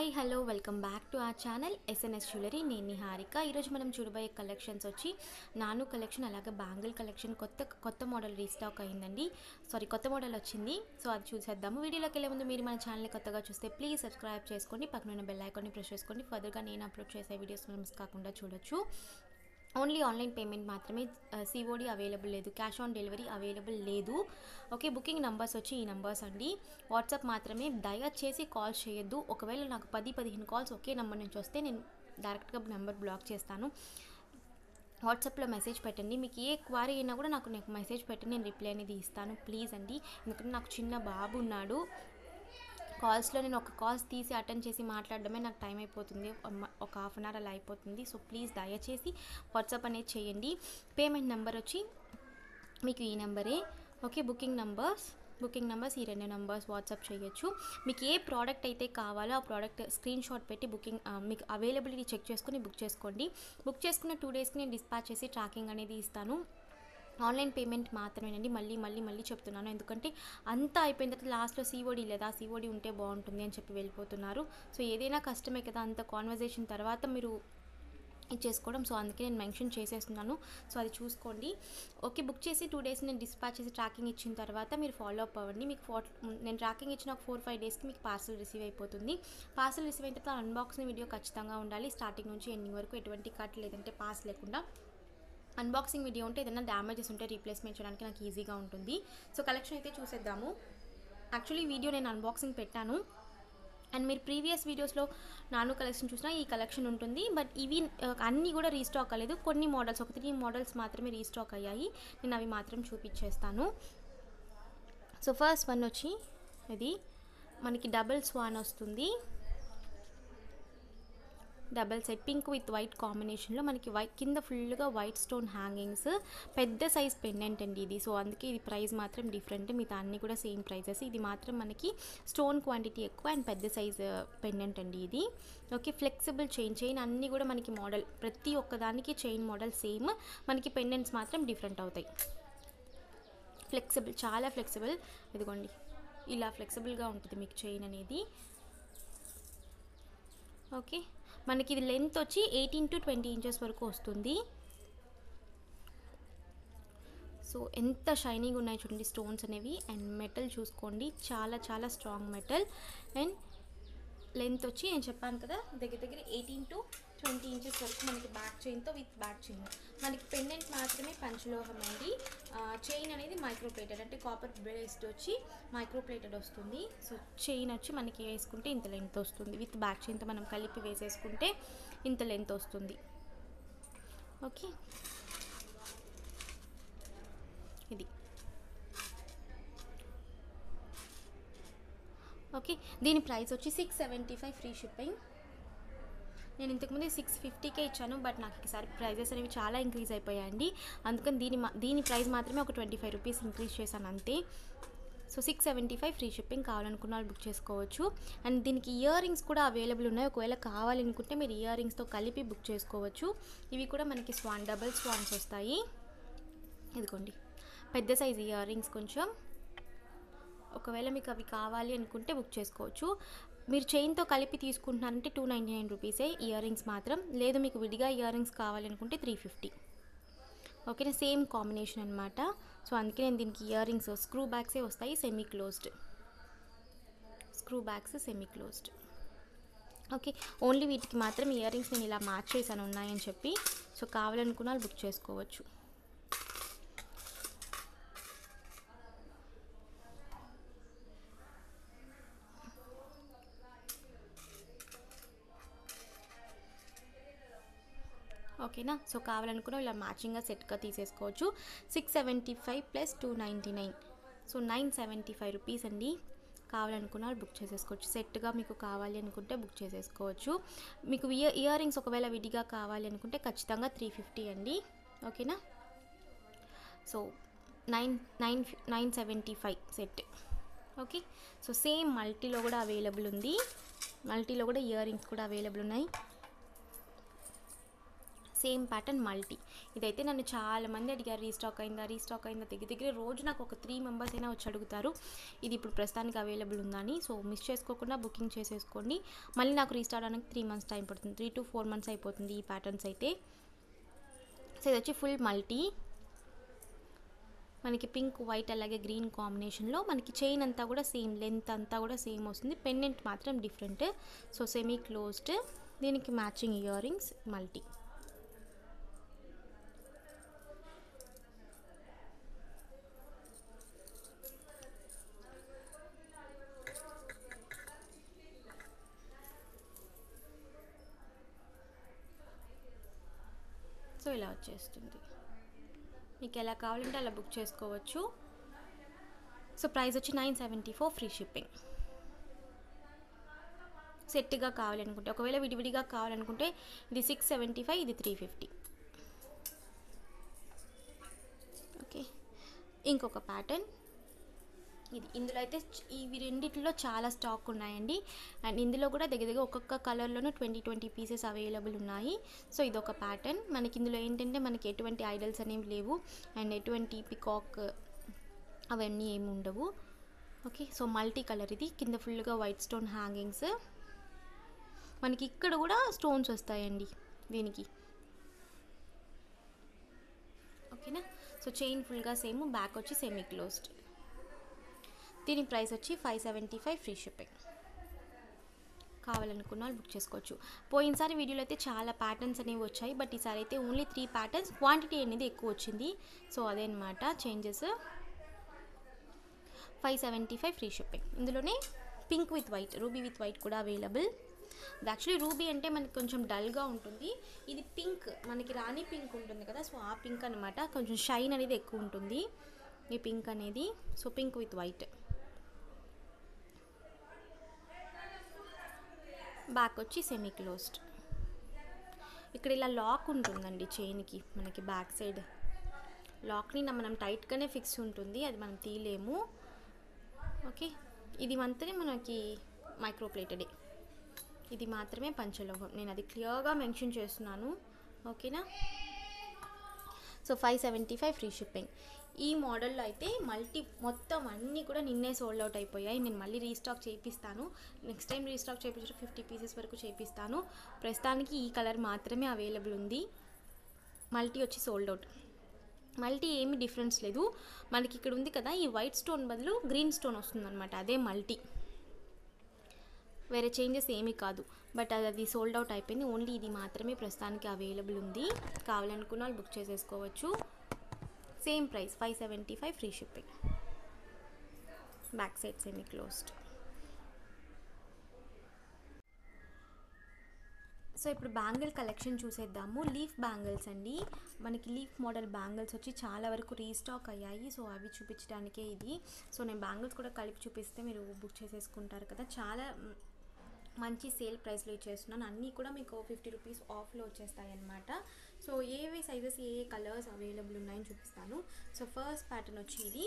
hi hello welcome back to uh channel SNS jewellery నేను నిహారిక ఈరోజు మనం చూడబోయే కలెక్షన్స్ వచ్చి నాను కలెక్షన్ అలాగే బ్యాంగిల్ కలెక్షన్ కొత్త కొత్త మోడల్ రీస్టాక్ అయిందండి సారీ కొత్త మోడల్ వచ్చింది సో అది చూసేద్దాము వీడియోలోకి వెళ్ళే ముందు మీరు మన ఛానల్ కొత్తగా చూస్తే ప్లీజ్ సబ్స్క్రైబ్ చేసుకోండి పక్కన బెల్ ఐకాన్ని ప్రెస్ చేసుకోండి ఫర్దర్గా నేను అప్లోడ్ చేసే వీడియోస్ మిస్ కాకుండా చూడొచ్చు ఓన్లీ ఆన్లైన్ పేమెంట్ మాత్రమే సిఓడి అవైలబుల్ లేదు క్యాష్ ఆన్ డెలివరీ అవైలబుల్ లేదు ఓకే బుకింగ్ నంబర్స్ వచ్చి ఈ నంబర్స్ అండి వాట్సాప్ మాత్రమే దయచేసి కాల్స్ చేయొద్దు ఒకవేళ నాకు పది పదిహేను కాల్స్ ఒకే నెంబర్ నుంచి వస్తే నేను డైరెక్ట్గా నెంబర్ బ్లాక్ చేస్తాను వాట్సాప్లో మెసేజ్ పెట్టండి మీకు ఏ క్వారీ అయినా కూడా నాకు నాకు మెసేజ్ పెట్టి నేను రిప్లై అనేది ఇస్తాను ప్లీజ్ అండి ఎందుకంటే నాకు చిన్న బాబు ఉన్నాడు కాల్స్లో నేను ఒక కాల్స్ తీసి అటెండ్ చేసి మాట్లాడడమే నాకు టైం అయిపోతుంది ఒక- ఒక హాఫ్ అన్ అవర్ అలా అయిపోతుంది సో ప్లీజ్ దయచేసి వాట్సాప్ అనేది చేయండి పేమెంట్ నెంబర్ వచ్చి మీకు ఈ నెంబరే okay booking numbers booking numbers ఈ రెండు నెంబర్స్ వాట్సాప్ చేయొచ్చు మీకు ఏ ప్రోడక్ట్ అయితే కావాలో ఆ ప్రోడక్ట్ స్క్రీన్ షాట్ పెట్టి బుకింగ్ ఆ, మీకు అవైలబిలిటీ చెక్ చేసుకుని బుక్ చేసుకోండి బుక్ చేసుకున్న టూ డేస్కి నేను డిస్పాచ్ చేసి ట్రాకింగ్ అనేది ఇస్తాను ఆన్లైన్ పేమెంట్ మాత్రమేనండి మళ్ళీ మళ్ళీ మళ్ళీ చెప్తున్నాను ఎందుకంటే అంతా అయిపోయిన తర్వాత లాస్ట్లో సీఓడి లేదా సీఓడి ఉంటే బాగుంటుంది అని చెప్పి వెళ్ళిపోతున్నారు సో ఏదైనా కష్టమే కదా అంత కాన్వర్జేషన్ తర్వాత మీరు ఇచ్చేసుకోవడం సో అందుకే నేను మెన్షన్ చేసేస్తున్నాను సో అది చూసుకోండి ఓకే బుక్ చేసి టూ డేస్ నేను డిస్పాచ్ చేసి ట్రాకింగ్ ఇచ్చిన తర్వాత మీరు ఫాలో అప్ అవ్వండి మీకు ఫోర్ నేను ట్రాకింగ్ ఇచ్చిన ఒక ఫోర్ ఫైవ్ డేస్కి మీకు పార్సల్ రిసీవ్ అయిపోతుంది పార్సల్ రిసీవ్ అయిన తర్వాత అన్బాక్సింగ్ వీడియో ఖచ్చితంగా ఉండాలి స్టార్టింగ్ నుంచి ఎండింగ్ వరకు ఎటువంటి కట్ లేదంటే పాస్ లేకుండా అన్బాక్సింగ్ వీడియో ఉంటే ఏదైనా డ్యామేజెస్ ఉంటే రీప్లేస్మెంట్ చేయడానికి నాకు ఈజీగా ఉంటుంది సో కలెక్షన్ అయితే చూసేద్దాము యాక్చువల్లీ వీడియో నేను అన్బాక్సింగ్ పెట్టాను అండ్ మీరు ప్రీవియస్ వీడియోస్లో నాను కలెక్షన్ చూసినా ఈ కలెక్షన్ ఉంటుంది బట్ ఇవి ఆ, అన్నీ కూడా రీస్టాక్ అవ్వలేదు కొన్ని మోడల్స్ ఒక త్రీ మోడల్స్ మాత్రమే రీస్టాక్ అయ్యాయి నేను అవి మాత్రం చూపించేస్తాను సో ఫస్ట్ వన్ వచ్చి ఇది మనకి డబుల్ స్వాన్ వస్తుంది double set pink with white కాంబినేషన్లో మనకి వైట్ కింద ఫుల్గా వైట్ స్టోన్ హ్యాంగింగ్స్ పెద్ద సైజ్ పెండెంట్ అండి ఇది సో అందుకే ఇది ప్రైస్ మాత్రం డిఫరెంట్ మిగతా అన్ని కూడా సేమ్ ప్రైజెస్ ఇది మాత్రం మనకి స్టోన్ క్వాంటిటీ ఎక్కువ అండ్ పెద్ద సైజ్ పెండెంట్ అండి ఇది ఓకే ఫ్లెక్సిబుల్ చైన్ చైన్ అన్నీ కూడా మనకి మోడల్ ప్రతి ఒక్కదానికి చైన్ మోడల్ సేమ్ మనకి పెండెంట్స్ మాత్రం డిఫరెంట్ అవుతాయి ఫ్లెక్సిబుల్ చాలా ఫ్లెక్సిబుల్ ఇదిగోండి ఇలా ఫ్లెక్సిబుల్గా ఉంటుంది మీకు చైన్ అనేది ఓకే మనకి ఇది లెంత్ వచ్చి ఎయిటీన్ టు ట్వంటీ ఇంచెస్ వరకు వస్తుంది సో ఎంత షైనింగ్ ఉన్నాయి చూడండి స్టోన్స్ అనేవి అండ్ మెటల్ చూసుకోండి చాలా చాలా స్ట్రాంగ్ మెటల్ అండ్ లెంత్ వచ్చి నేను చెప్పాను కదా దగ్గర దగ్గర ఎయిటీన్ టు ట్వంటీ ఇంచెస్ వరకు మనకి బ్యాక్ చైన్తో విత్ బ్యాక్ చైన్ మనకి పెండెంట్ మాత్రమే పంచలోహం అండి చైన్ అనేది మైక్రోప్లేటెడ్ అంటే కాపర్ బేస్డ్ వచ్చి మైక్రోప్లేటెడ్ వస్తుంది సో చైన్ వచ్చి మనకి వేసుకుంటే ఇంత లెంత్ వస్తుంది విత్ బ్యాక్ చైన్తో మనం కలిపి వేసేసుకుంటే ఇంత లెంత్ వస్తుంది ఓకే ఇది ఓకే దీని ప్రైస్ వచ్చి six seventy five free shipping నేను ఇంతకుముందు సిక్స్ ఫిఫ్టీకే ఇచ్చాను బట్ నాకు ఈసారి ప్రైజెస్ అనేవి చాలా ఇంక్రీజ్ అయిపోయాయండి అందుకని దీని మా- దీని ప్రైస్ మాత్రమే ఒక ట్వంటీ ఫైవ్ రూపీస్ ఇంక్రీజ్ చేశాను అంతే so six seventy five free shipping కావాలనుకున్న వాళ్ళు బుక్ చేసుకోవచ్చు అండ్ దీనికి ఇయర్ రింగ్స్ కూడా అవైలబుల్ ఉన్నాయి ఒకవేళ కావాలనుకుంటే మీరు ఇయర్ రింగ్స్తో కలిపి బుక్ చేసుకోవచ్చు ఇవి కూడా మనకి స్వాన్ డబల్ స్వాన్స్ వస్తాయి ఇదిగోండి పెద్ద సైజ్ ఇయర్ రింగ్స్ కొంచెం ఒకవేళ మీకు అవి కావాలి అనుకుంటే బుక్ చేసుకోవచ్చు మీరు చైన్తో కలిపి తీసుకుంటున్నారంటే టూ నైంటీ నైన్ రూపీసే ఇయర్ రింగ్స్ మాత్రం లేదు మీకు విడిగా ఇయర్ రింగ్స్ కావాలనుకుంటే త్రీ ఫిఫ్టీ ఓకేనా సేమ్ కాంబినేషన్ అనమాట సో అందుకే నేను దీనికి ఇయర్ రింగ్స్ స్క్రూ బ్యాగ్సే వస్తాయి semi closed screw backs semi closed okay only వీటికి మాత్రం ఇయర్ రింగ్స్ నేను ఇలా మార్చేసాను ఉన్నాయని చెప్పి సో కావాలనుకున్న వాళ్ళు బుక్ చేసుకోవచ్చు ఓకేనా సో కావాలనుకున్న ఇలా మ్యాచింగ్గా సెట్గా తీసేసుకోవచ్చు six seventy five plus two ninety nine so nine seventy five rupees అండి కావాలనుకున్న వాళ్ళు బుక్ చేసేసుకోవచ్చు సెట్గా మీకు కావాలి అనుకుంటే బుక్ చేసేసుకోవచ్చు మీకు ఇయర్ ఇయర్ రింగ్స్ ఒకవేళ విడిగా కావాలి అనుకుంటే ఖచ్చితంగా త్రీ ఫిఫ్టీ అండి ఓకేనా so nine nine nine seventy five set okay so same మల్టీలో కూడా అవైలబుల్ ఉంది మల్టీలో కూడా ఇయర్ రింగ్స్ కూడా అవైలబుల్ ఉన్నాయి సేమ్ ప్యాటర్న్ మల్టీ ఇదైతే నన్ను చాలా మంది అడిగారు రీస్టాక్ అయిందా రీస్టాక్ అయిందా దగ్గర దగ్గర రోజు నాకు ఒక త్రీ మెంబర్స్ అయినా వచ్చి అడుగుతారు ఇది ఇప్పుడు ప్రస్తుతానికి అవైలబుల్ ఉందని సో మిస్ చేసుకోకుండా బుకింగ్ చేసేసుకోండి మళ్ళీ నాకు రీస్టార్ట్ అవడానికి త్రీ మంత్స్ టైం పడుతుంది త్రీ టు ఫోర్ మంత్స్ అయిపోతుంది ఈ ప్యాటర్న్స్ అయితే సో ఇది వచ్చి ఫుల్ మల్టీ మనకి పింక్ వైట్ అలాగే గ్రీన్ కాంబినేషన్లో మనకి చైన్ అంతా కూడా సేమ్ లెంత్ అంతా కూడా సేమ్ వస్తుంది పెండెంట్ మాత్రం డిఫరెంట్ సో సెమీ క్లోజ్డ్ దీనికి matching earrings multi so ఇలా వచ్చేస్తుంది మీకు ఎలా కావాలంటే అలా బుక్ చేసుకోవచ్చు సో ప్రైస్ వచ్చి nine seventy four free shipping సెట్గా కావాలనుకుంటే ఒకవేళ విడివిడిగా కావాలనుకుంటే ఇది సిక్స్ సెవెంటీ ఫైవ్ ఇది త్రీ ఫిఫ్టీ ఓకే ఇంకొక ప్యాటర్న్ ఇది ఇందులో అయితే చ- ఇవి రెండిట్లో చాలా స్టాక్ ఉన్నాయండి అండ్ ఇందులో కూడా దగ్గర దగ్గర ఒక్కొక్క కలర్లోనూ ట్వంటీ ట్వంటీ పీసెస్ అవైలబుల్ ఉన్నాయి సో ఇది ఒక ప్యాటర్న్ మనకి ఇందులో ఏంటంటే మనకి ఎటువంటి ఐడల్స్ అనేవి లేవు అండ్ ఎటువంటి పికాక్ అవన్నీ ఏమి ఉండవు ఓకే సో మల్టీ కలర్ ఇది కింద ఫుల్గా వైట్ స్టోన్ హ్యాంగింగ్స్ మనకి ఇక్కడ కూడా స్టోన్స్ వస్తాయండి దీనికి ఓకేనా సో చైన్ ఫుల్గా సేమ్ బ్యాక్ వచ్చి సెమీ క్లోజ్డ్ దీని ప్రైస్ వచ్చి five seventy five free shipping కావాలనుకున్న వాళ్ళు బుక్ చేసుకోవచ్చు పోయినసారి వీడియోలో అయితే చాలా ప్యాటర్న్స్ అనేవి వచ్చాయి బట్ ఈసారి అయితే ఓన్లీ త్రీ ప్యాటర్న్స్ క్వాంటిటీ అనేది ఎక్కువ వచ్చింది సో అదే అనమాట changes five seventy five free shipping ఇందులోనే pink with white ruby with white కూడా అవైలబుల్ ఇది యాక్చువల్లీ రూబీ అంటే మనకి కొంచెం డల్గా ఉంటుంది ఇది పింక్ మనకి రాణి పింక్ ఉంటుంది కదా సో ఆ పింక్ అనమాట కొంచెం షైన్ అనేది ఎక్కువ ఉంటుంది ఈ పింక్ అనేది so pink with white back వచ్చి సెమీ క్లోజ్డ్ ఇక్కడ ఇలా లాక్ ఉంటుందండి చైన్కి మనకి బ్యాక్ సైడ్ లాక్ని నా మనం టైట్గానే ఫిక్స్ ఉంటుంది అది మనం తీయలేము ఓకే ఇది మాత్రమే మనకి మైక్రో ప్లేటెడే ఇది మాత్రమే పంచలోహం నేను అది క్లియర్గా మెన్షన్ చేస్తున్నాను ఓకేనా so five seventy five free shipping ఈ మోడల్లో అయితే మల్టీ మొత్తం అన్నీ కూడా నిన్నే సోల్డ్ అవుట్ అయిపోయాయి నేను మళ్ళీ రీస్టాక్ చేపిస్తాను నెక్స్ట్ టైం రీస్టాక్ చేయించిన ఫిఫ్టీ పీసెస్ వరకు చేపిస్తాను ప్రస్తుతానికి ఈ కలర్ మాత్రమే అవైలబుల్ ఉంది మల్టీ వచ్చి సోల్డ్ అవుట్ మల్టీ ఏమి డిఫరెన్స్ లేదు మనకి ఇక్కడ ఉంది కదా ఈ వైట్ స్టోన్ బదులు గ్రీన్ స్టోన్ వస్తుందన్నమాట అదే మల్టీ వేరే చేంజెస్ ఏమీ కాదు బట్ అది అది సోల్డ్ అవుట్ అయిపోయింది ఓన్లీ ఇది మాత్రమే ప్రస్తుతానికి అవైలబుల్ ఉంది కావాలనుకున్న వాళ్ళు బుక్ చేసేసుకోవచ్చు same price five seventy five free shipping back side semi closed so ఇప్పుడు బ్యాంగిల్ కలెక్షన్ చూసేద్దాము లీఫ్ బ్యాంగిల్స్ అండి మనకి లీఫ్ మోడల్ బ్యాంగిల్స్ వచ్చి చాలా వరకు రీస్టాక్ అయ్యాయి సో అవి చూపించడానికే ఇది సో నేను బ్యాంగిల్స్ కూడా కలిపి చూపిస్తే మీరు బుక్ చేసేసుకుంటారు కదా చాలా మ్, మంచి సేల్ ప్రైస్లో ఇచ్చేస్తున్నాను అన్నీ కూడా మీకు ఫిఫ్టీ రూపీస్ ఆఫ్లో వచ్చేస్తాయి అన్నమాట సో ఏవే సైజెస్ ఏ ఏ కలర్స్ అవైలబుల్ ఉన్నాయని చూపిస్తాను సో ఫస్ట్ ప్యాటర్న్ వచ్చి ఇది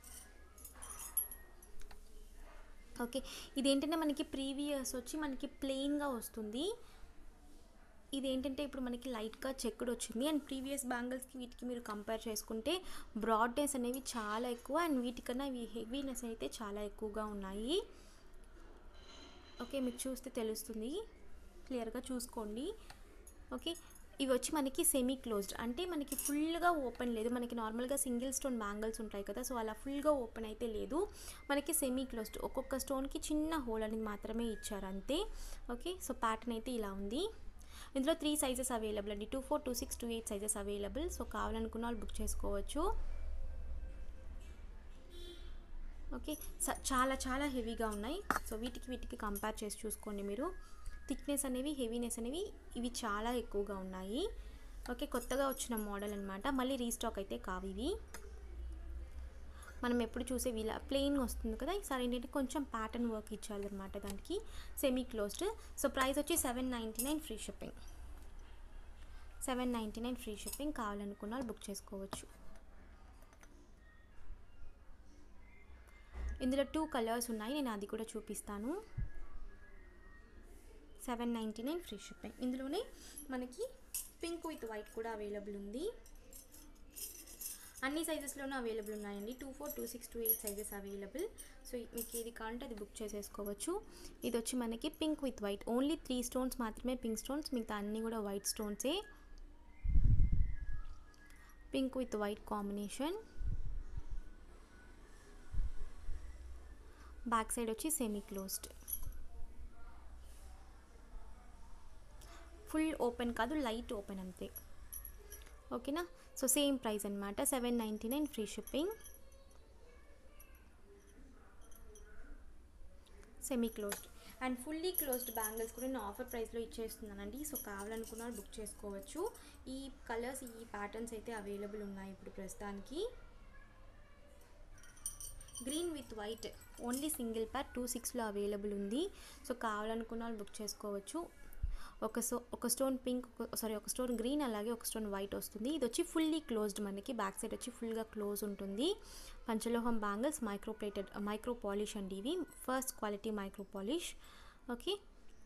ఓకే ఇదేంటంటే మనకి ప్రీవియస్ వచ్చి మనకి ప్లెయిన్గా వస్తుంది ఇదేంటంటే ఇప్పుడు మనకి లైట్గా చెక్కుడు వచ్చింది అండ్ ప్రీవియస్ బ్యాంగిల్స్కి వీటికి మీరు కంపేర్ చేసుకుంటే బ్రాడ్నెస్ అనేవి చాలా ఎక్కువ అండ్ వీటికన్నా ఇవి హెవీనెస్ అయితే చాలా ఎక్కువగా ఉన్నాయి ఓకే మీకు చూస్తే తెలుస్తుంది క్లియర్గా చూసుకోండి ఓకే ఇవి వచ్చి మనకి సెమీ క్లోజ్డ్ అంటే మనకి ఫుల్గా ఓపెన్ లేదు మనకి నార్మల్గా సింగిల్ స్టోన్ బ్యాంగిల్స్ ఉంటాయి కదా సో అలా ఫుల్గా ఓపెన్ అయితే లేదు మనకి సెమీ క్లోజ్డ్ ఒక్కొక్క స్టోన్కి చిన్న హోల్ అనేది మాత్రమే ఇచ్చారు అంతే ఓకే సో ప్యాటర్న్ అయితే ఇలా ఉంది ఇందులో త్రీ సైజెస్ అవైలబుల్ అండి two four two six two eight sizes available so కావాలనుకున్న వాళ్ళు బుక్ చేసుకోవచ్చు ఓకే స- చాలా చాలా హెవీగా ఉన్నాయి సో వీటికి వీటికి కంపేర్ చేసి చూసుకోండి మీరు థిక్నెస్ అనేవి హెవీనెస్ అనేవి ఇవి చాలా ఎక్కువగా ఉన్నాయి ఓకే కొత్తగా వచ్చిన మోడల్ అనమాట మళ్ళీ రీస్టాక్ అయితే కావు ఇవి మనం ఎప్పుడు చూసే ఇలా ప్లెయిన్ వస్తుంది కదా ఈసారి ఏంటంటే కొంచెం ప్యాటర్న్ వర్క్ ఇచ్చారనమాట దానికి సెమీ క్లోజ్డ్ సో ప్రైస్ వచ్చి seven ninety nine free shipping seven ninety nine free shipping కావాలనుకున్న వాళ్ళు బుక్ చేసుకోవచ్చు ఇందులో టూ కలర్స్ ఉన్నాయి నేను అది కూడా చూపిస్తాను seven ninety nine free shipping ఇందులోనే మనకి పింక్ విత్ వైట్ కూడా అవైలబుల్ ఉంది అన్ని సైజెస్లోనూ అవైలబుల్ ఉన్నాయండి two four two six two eight sizes available so మీకు ఏది కావాలంటే అది బుక్ చేసేసుకోవచ్చు ఇది వచ్చి మనకి pink with white only three stones మాత్రమే పింక్ స్టోన్స్ మిగతా అన్నీ కూడా వైట్ స్టోన్సే pink with white combination back side వచ్చి సెమీ క్లోజ్డ్ ఫుల్ ఓపెన్ కాదు లైట్ ఓపెన్ అంతే ఓకేనా సో సేమ్ ప్రైస్ అనమాట seven ninety nine free shipping semi closed and fully closed bangles కూడా నేను ఆఫర్ ప్రైస్లో ఇచ్చేస్తున్నానండి సో కావాలనుకున్న వాళ్ళు బుక్ చేసుకోవచ్చు ఈ కలర్స్ ఈ ప్యాటర్న్స్ అయితే అవైలబుల్ ఉన్నాయి ఇప్పుడు ప్రస్తుతానికి green with white only single pair two సిక్స్లో అవైలబుల్ ఉంది సో కావాలనుకున్న వాళ్ళు బుక్ చేసుకోవచ్చు ఒక సో ఒక స్టోన్ పింక్ సారీ ఒక స్టోన్ గ్రీన్ అలాగే ఒక స్టోన్ వైట్ వస్తుంది ఇది వచ్చి ఫుల్లీ క్లోజ్డ్ మనకి బ్యాక్ సైడ్ వచ్చి ఫుల్గా క్లోజ్ ఉంటుంది పంచలోహం bangles micro plated micro polish అండి ఇవి first quality micro polish okay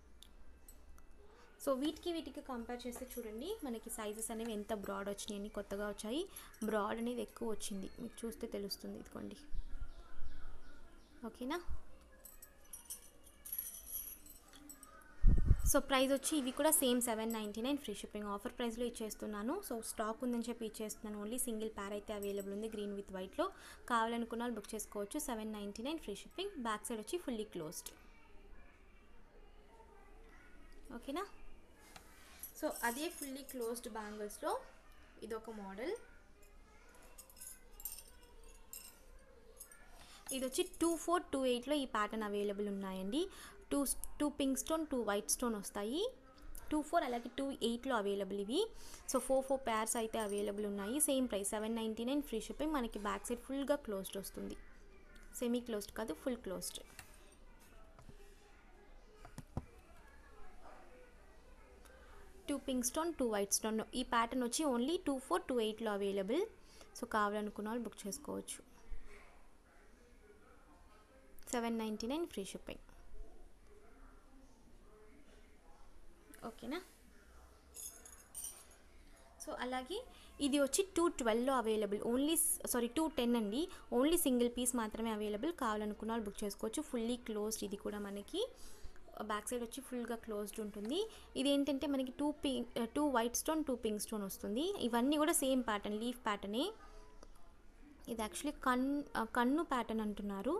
so వీటికి వీటికి కంపేర్ చేస్తే చూడండి మనకి సైజెస్ అనేవి ఎంత బ్రాడ్ వచ్చినాయని కొత్తగా వచ్చాయి బ్రాడ్ అనేది ఎక్కువ వచ్చింది మీకు చూస్తే తెలుస్తుంది ఇదిగోండి ఓకేనా సో ప్రైస్ వచ్చి ఇవి కూడా same seven ninety nine free shipping offer ప్రైస్లో ఇచ్చేస్తున్నాను సో స్టాక్ ఉందని చెప్పి ఇచ్చేస్తున్నాను ఓన్లీ సింగిల్ ప్యార్ అయితే అవైలబుల్ ఉంది గ్రీన్ విత్ వైట్లో కావాలనుకున్న వాళ్ళు బుక్ చేసుకోవచ్చు seven ninety nine free shipping back side వచ్చి ఫుల్లీ క్లోజ్డ్ ఓకేనా సో అదే ఫుల్లీ క్లోజ్డ్ బ్యాంగిల్స్లో ఇదొక మోడల్ ఇది వచ్చి టూ ఫోర్ టూ ఎయిట్లో ఈ ప్యాటర్న్ అవైలబుల్ ఉన్నాయండి two two pink stone two white stone వస్తాయి టూ ఫోర్ అలాగే టూ ఎయిట్లో అవైలబుల్ ఇవి సో ఫోర్ ఫోర్ పేర్స్ అయితే అవైలబుల్ ఉన్నాయి same price seven ninety nine free shipping మనకి బ్యాక్ సైడ్ ఫుల్గా క్లోజ్డ్ వస్తుంది సెమీ క్లోజ్డ్ కాదు full closed two pink stone two white stone ఈ ప్యాటర్న్ వచ్చి ఓన్లీ టూ ఫోర్ టూ ఎయిట్లో అవైలబుల్ సో కావాలనుకున్న వాళ్ళు బుక్ చేసుకోవచ్చు seven ninety nine free shipping ఓకేనా సో అలాగే ఇది వచ్చి టూ ట్వెల్వ్లో available only sorry two ten అండి ఓన్లీ సింగిల్ పీస్ మాత్రమే అవైలబుల్ కావాలనుకున్న వాళ్ళు బుక్ చేసుకోవచ్చు ఫుల్లీ క్లోజ్డ్ ఇది కూడా మనకి బ్యాక్ సైడ్ వచ్చి ఫుల్గా క్లోజ్డ్ ఉంటుంది ఇది ఏంటంటే మనకి two pink two white stone two pink stone వస్తుంది ఇవన్నీ కూడా సేమ్ ప్యాటర్న్ లీఫ్ ప్యాటర్నే ఇది యాక్చువల్లీ కన్ కన్ను ప్యాటర్న్ అంటున్నారు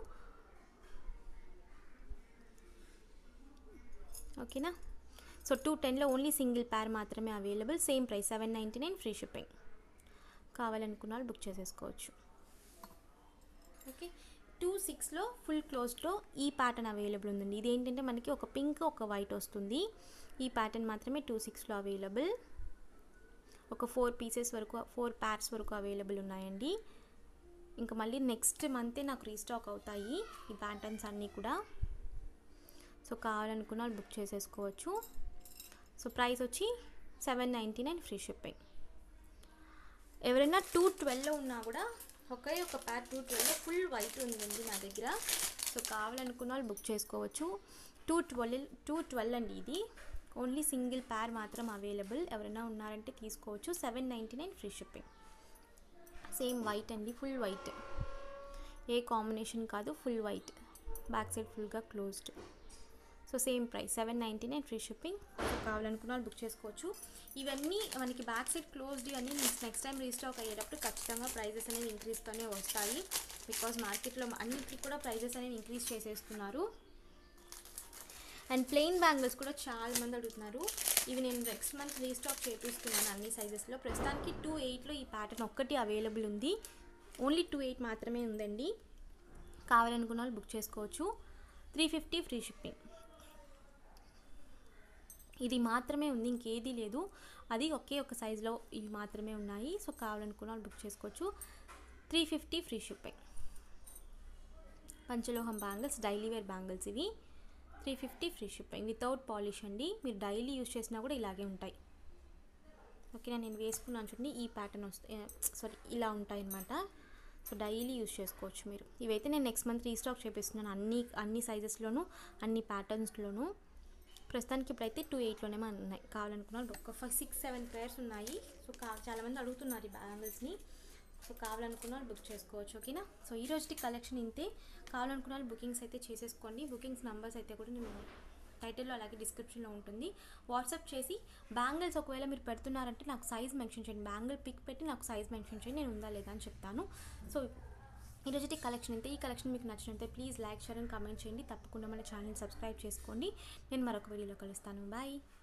ఓకేనా సో టూ టెన్లో ఓన్లీ సింగిల్ ప్యార్ మాత్రమే available same price seven ninety nine free shipping కావాలనుకున్న వాళ్ళు బుక్ చేసేసుకోవచ్చు ఓకే టూ సిక్స్లో ఫుల్ క్లోజ్లో ఈ ప్యాటర్న్ అవైలబుల్ ఉందండి ఇది ఏంటంటే మనకి ఒక పింక్ ఒక వైట్ వస్తుంది ఈ ప్యాటర్న్ మాత్రమే టూ సిక్స్లో అవైలబుల్ ఒక ఫోర్ పీసెస్ వరకు ఫోర్ ప్యార్స్ వరకు అవైలబుల్ ఉన్నాయండి ఇంకా మళ్ళీ నెక్స్ట్ మంతే నాకు రీస్టాక్ అవుతాయి ఈ ప్యాటర్న్స్ అన్నీ కూడా సో కావాలనుకున్న వాళ్ళు బుక్ చేసేసుకోవచ్చు సో ప్రైస్ వచ్చి seven ninety nine free shipping ఎవరైనా టూ ట్వెల్వ్లో ఉన్నా కూడా ఒకే ఒక ప్యాక్ టూ ట్వెల్వ్లో ఫుల్ వైట్ ఉందండి నా దగ్గర సో కావాలనుకున్న వాళ్ళు బుక్ చేసుకోవచ్చు టూ ట్వెల్వ్ టూ ట్వెల్వ్ అండి ఇది ఓన్లీ సింగిల్ ప్యార్ మాత్రం అవైలబుల్ ఎవరైనా ఉన్నారంటే తీసుకోవచ్చు seven ninety nine free shipping same white అండి ఫుల్ వైట్ ఏ కాంబినేషన్ కాదు ఫుల్ వైట్ బ్యాక్ సైడ్ ఫుల్గా closed so same price seven ninety nine free shipping so కావాలనుకున్న వాళ్ళు బుక్ చేసుకోవచ్చు ఇవన్నీ మనకి బ్యాక్ సైడ్ క్లోజ్డ్ అని నెక్స్ట్ టైం రీస్టాక్ అయ్యేటప్పుడు ఖచ్చితంగా ప్రైజెస్ అనేవి ఇంక్రీస్తూనే వస్తాయి బికాజ్ మార్కెట్లో అన్నిటికీ కూడా ప్రైజెస్ అనేవి ఇంక్రీజ్ చేసేస్తున్నారు అండ్ ప్లెయిన్ బ్యాంగిల్స్ కూడా చాలా మంది అడుగుతున్నారు ఇవి నేను నెక్స్ట్ మంత్ రీస్టాక్ చేపిస్తున్నాను అన్ని సైజెస్లో ప్రస్తుతానికి టూ ఎయిట్లో ఈ ప్యాటర్న్ ఒక్కటి అవైలబుల్ ఉంది ఓన్లీ టూ ఎయిట్ మాత్రమే ఉందండి కావాలనుకున్న వాళ్ళు బుక్ చేసుకోవచ్చు త్రీ ఫిఫ్టీ ఫ్రీ షిప్పింగ్ ఇది మాత్రమే ఉంది ఇంకేదీ లేదు అది ఒకే ఒక సైజులో ఇవి మాత్రమే ఉన్నాయి సో కావాలనుకున్న వాళ్ళు బుక్ చేసుకోవచ్చు త్రీ ఫిఫ్టీ ఫ్రీ షిప్పింగ్ పంచలోహం బ్యాంగిల్స్ డైలీ వేర్ బ్యాంగిల్స్ ఇవి three fifty free shipping without polish అండి మీరు డైలీ యూస్ చేసినా కూడా ఇలాగే ఉంటాయి ఓకేనా నేను వేసుకున్నాను చూడండి ఈ ప్యాటర్న్ వస్తాయి సారీ ఇలా ఉంటాయి అన్నమాట సో డైలీ యూస్ చేసుకోవచ్చు మీరు ఇవైతే నేను నెక్స్ట్ మంత్ రీస్టాక్ చేపిస్తున్నాను అన్ని అన్ని సైజెస్లోనూ అన్ని ప్యాటర్న్స్లోనూ ప్రస్తుతానికి ఇప్పుడైతే టూ ఎయిట్లోనే మన ఉన్నాయి కావాలనుకున్న వాళ్ళు ఒక ఫైవ్ సిక్స్ సెవెన్ పేర్స్ ఉన్నాయి సో కా చాలామంది అడుగుతున్నారు ఈ బ్యాంగిల్స్ని సో కావాలనుకున్న వాళ్ళు బుక్ చేసుకోవచ్చు ఓకేనా సో ఈ రోజుకి కలెక్షన్ ఇంతే కావాలనుకున్న వాళ్ళు బుకింగ్స్ అయితే చేసేసుకోండి బుకింగ్స్ నెంబర్స్ అయితే కూడా నేను టైటిల్లో అలాగే డిస్క్రిప్షన్లో ఉంటుంది వాట్సాప్ చేసి బ్యాంగిల్స్ ఒకవేళ మీరు పెడుతున్నారంటే నాకు సైజ్ మెన్షన్ చేయండి బ్యాంగిల్ పిక్ పెట్టి నాకు సైజ్ మెన్షన్ చేయండి నేను ఉందా లేదా అని చెప్తాను సో ఈ రోజుటి కలెక్షన్ అయితే ఈ కలెక్షన్ మీకు నచ్చినట్టే please like share and comment చేయండి తప్పకుండా మన ఛానల్ సబ్స్క్రైబ్ చేసుకోండి నేను మరొక వీడియోలో కలుస్తాను బాయ్